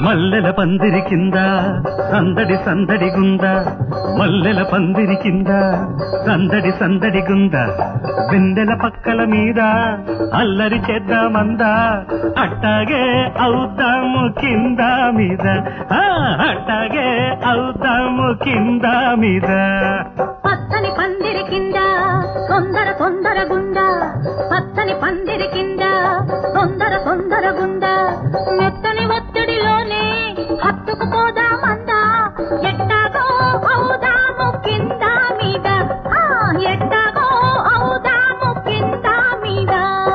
మల్లెల పందిరి కింద సందడి సందడి గుంద మల్లెల పందిరి కింద సందడి సందడి గుంద వెన్నెల పక్కల మీద అల్లరి చేద్దామందా అట్టాగే అవుతాము కింద మీద ఆ, అట్టాగే అవుతాము కింద మీద పచ్చని పందిరి కింద తొందర తొందర గుండా పచ్చని పందిరి కింద తొందర తొందర గుండా మెత్తని ఒత్తిడిలోనే హత్తుకుపోదామందా ఎట్టాగో అవుదాము కింద మీద ఆ, ఎట్టాగో అవుదాము కింద మీద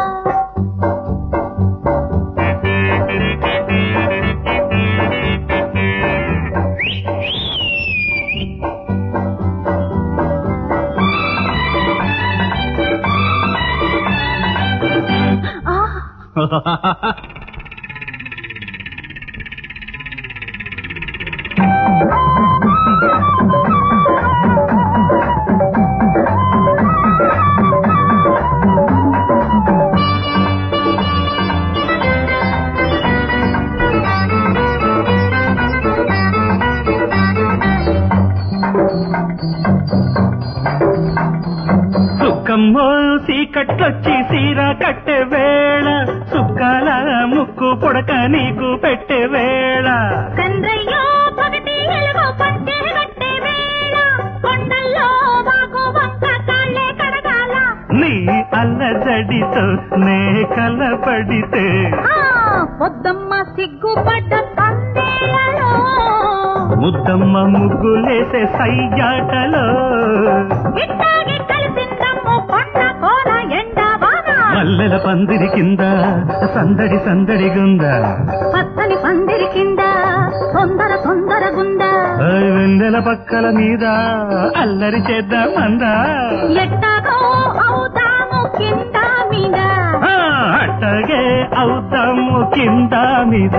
ఆ సుఖమ్మో సీకట్లొచ్చి సీర కట్టె వేళ సుక్కల ముక్కు పుడక నీకు పెట్టే వేళ చంద్రయ్యో పగటి ఎలుగు పంటే గట్టే వేళ కొండల్లో వాగు వంక కాళ్ళే కడగాల నీ అల్లజడితో నే కలపడితే ఆ, పొద్దమ్మ సిగ్గుపడ్డ తందేలలో ముద్దమ్మ ముగ్గులేసే సయ్యాటలో ఇట్టాగి కలిసిందమ్ము కొండ కోన ఎండ వాన మల్లెల పందిరి కింద సందడి సందడి గుంద పచ్చని పందిరి కింద తొందర తొందర గుండా వెన్నెల పక్కల మీద అల్లరి చేద్దామందా ఎట్టాగో అవుతాము కింద మీద ఆ, అట్టగే అవుతాము కింద మీద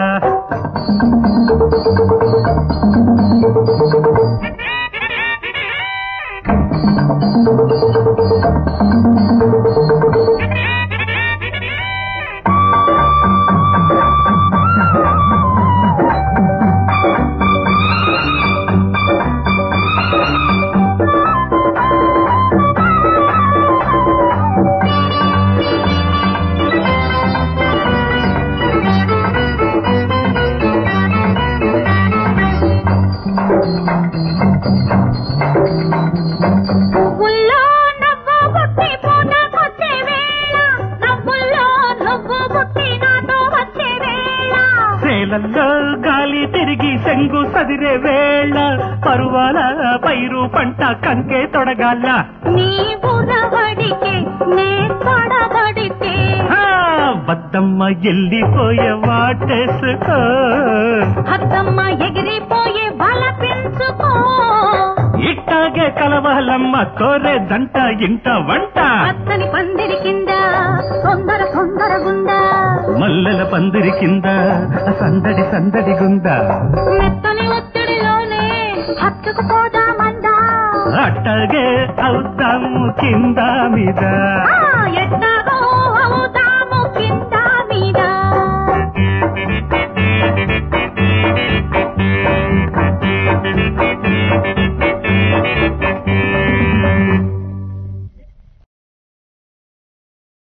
పువ్వుల్లో నవ్వు పుట్టి పూటకొచ్చే వేళ నవ్వుల్లో నువ్వు పుట్టి నాతో వచ్చే వేళ సేలల్లో గాలి తిరిగి సెంగు సదిరే వేళ పరువాల పైరు పంట కంకే తొడగాల నీ బురబడికే నే తడబడితే ఆ, వద్దమ్మ ఎల్లిపోయే వాటేసుకో హద్దమ్మ ఎగిరిపోయే బల పెంచుకో ఇట్టాగే కలవాలమ్మ కోరే దంట ఇంట వంట పచ్చని పందిరి కింద తొందర తొందర గుండా మల్లెల పందిరి కింద సందడి సందడి గుందా మెత్తని ఒత్తిడిలోనే హత్తుకుపోదామందా అట్టగే అవుతాము కింద మీద ఆ, ఎట్టా